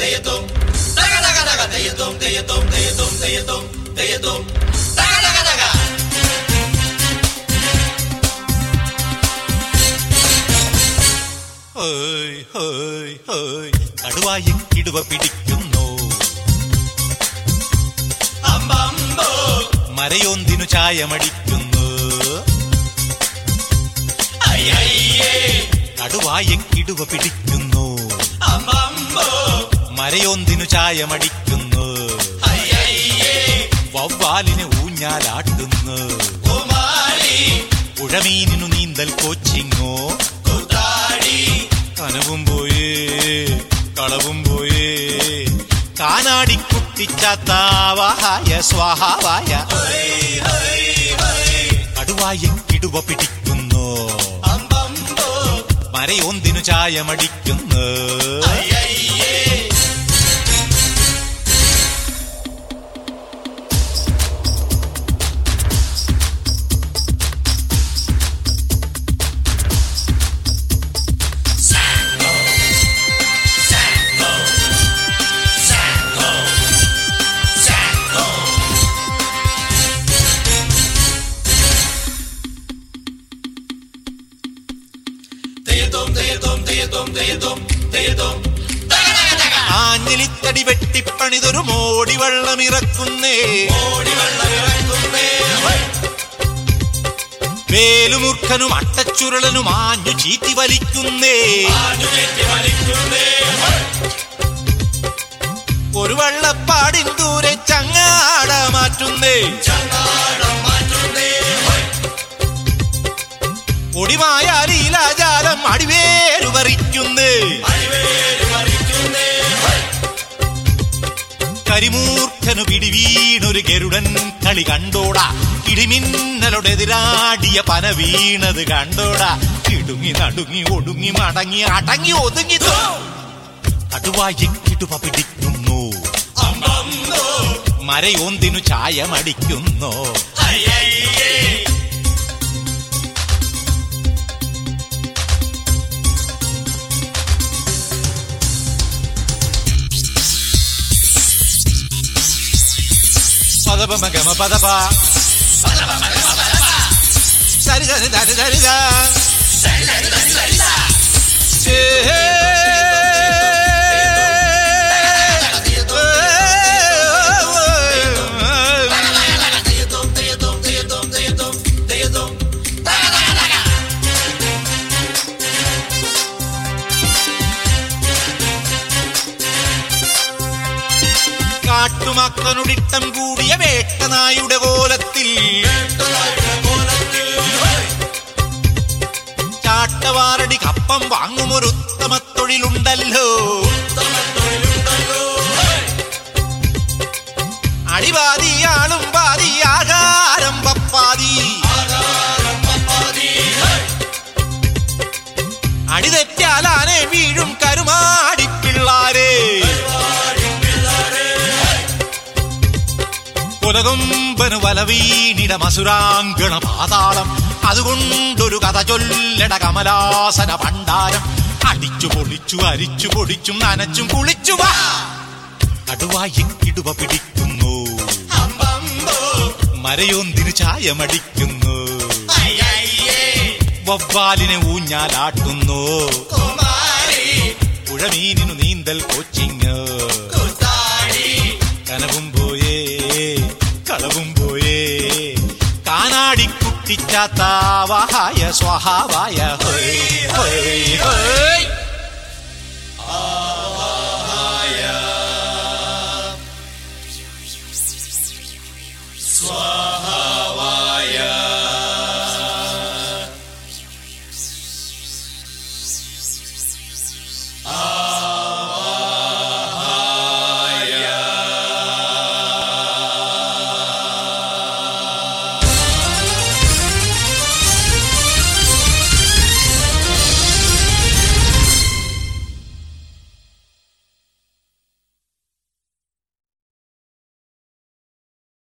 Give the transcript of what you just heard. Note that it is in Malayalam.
തെയ്യത്തും തക തക തക തെയ്യത്തും തെയ്യത്തും തെയ്യത്തും തെയ്യത്തും തെയ്യത്തും തക തക തക ഹേയ്, ഹേയ്, ഹേയ്. കടുവായെ കിടുവ പിടിക്കുന്നു അമ്പമ്പോ മരയൊന്തിനു ചായമടിക്കുന്നു അയ്യയ്യേ കടുവായെ കിടുവ പിടിക്കുന്നു അമ്പമ്പോ മരയൊന്തിനു ചായമടിക്കുന്നു അയ്യയ്യേ വവ്വാലിന് ഊഞ്ഞാലാട്ടുന്നു കുമാരി പുഴമീനിനു നീന്തൽ കോച്ചിങ്ങോ കുത്താടി കനവും പോയേ കളവും പോയേ കാനാടി കുട്ടിച്ചാത്താവായ സ്വാഹാവായ കടുവായെ കിടുവ പിടിക്കുന്നു അമ്പമ്പോ മരയൊന്തിനു ചായമടിക്കുന്നു അയ്യയ്യേ തെയ്യത്തും തെയ്യത്തും തെയ്യത്തും തെയ്യത്തും തെയ്യത്തും തക തക തക ആഞ്ഞിലിത്തടി വെട്ടിപ്പണിതൊരു മോടി വെള്ളം ഇറക്കുന്നേ ഓടി വെള്ളം ഇറക്കുന്നേ ഹോയ്. വേലുമൂർഖനും അട്ടച്ചുരുളനും ആഞ്ഞു ചീറ്റി വലിക്കുന്നേ ആഞ്ഞു ചുറ്റി വലിക്കുന്നേ ഹോയ്. ഒരു വെള്ളപ്പാടിൻ ദൂരെ ചങ്ങാട മാറ്റുന്നേ ചങ്ങാടം മാറ്റുന്നേ ഹോയ്. ഒടിമായാലീലാജാലം അടിവേരു പറിക്കുന്നേ അടിവേര് മറിക്കുന്നേ ഹോയ്. കരിമൂർഖനു പിടിവീണൊരു ഗരുഡൻ കളി കണ്ടോടാ ഇടിമിന്നലോടെതിരാടിയ പന വീണത് കണ്ടോടാ ഇടുങ്ങി നടുങ്ങി ഒടുങ്ങി മടങ്ങി അടങ്ങി ഒതുങ്ങി തോ. കടുവായി കിടുവ പിടിക്കുന്നു അമ്പമ്പോ മരയോന്തിനു ചായമടിക്കുന്നു അയ്യയ്യേ പദപമഗമ പദപ സരി സരി സരി സരി സ. ഏ, ഏ, ഏ, തെയ്യത്തും തെയ്യത്തും തെയ്യത്തും തെയ്യത്തും തെയ്യത്തും തക തക തക കാട്ടുമക്കനുടിട്ടം കൂടിയ വേട്ടനായുടെ കോലത്തിൽ കേട്ടതായുടെ കോലത്തിൽ ഹോയ്. ചാട്ടവാറടി കപ്പം വാങ്ങുമൊരു ഉത്തമ തൊഴിലുണ്ടല്ലോ തൊഴിലുണ്ടല്ലോ ഹോയ്. അടിവാദിയാളും പാതി ആകാരം പപ്പാതി ആകാരം പപ്പാതി ഹോയ്. അടിതെറ്റാലാനെ വീഴും കരുമാടി പിള്ളാരെ പരിപാടി പിള്ളാരെ ഹോയ്. കുലകൊമ്പന് വലവീണിട മസുരാങ്കണ പാതാളം അതുകൊണ്ടൊരു കഥ ചൊല്ലട കമലാസന ഭണ്ഡാരം അടിച്ചു പൊളിച്ചു അരിച്ചു പൊടിച്ചും നനച്ചും കുളിച്ചു വാ കടുവായി കിടുവ പിടിക്കുന്നു അമ്പമ്പോ മരയൊന്തിന് ചായമടിക്കുന്നു അയ്യയ്യേ വവ്വാലിനെ ഊഞ്ഞാലാട്ടുന്നു കുമാരി പുഴമീനിനു നീന്തൽ കോച്ചിങ് കുത്താടി കനവും പോയേ കളവും പോയേ കാനാടി കുട്ടിച്ചാത്താവായ സ്വഹാവായ ഹോയ് ഹോയ് ഹോയ്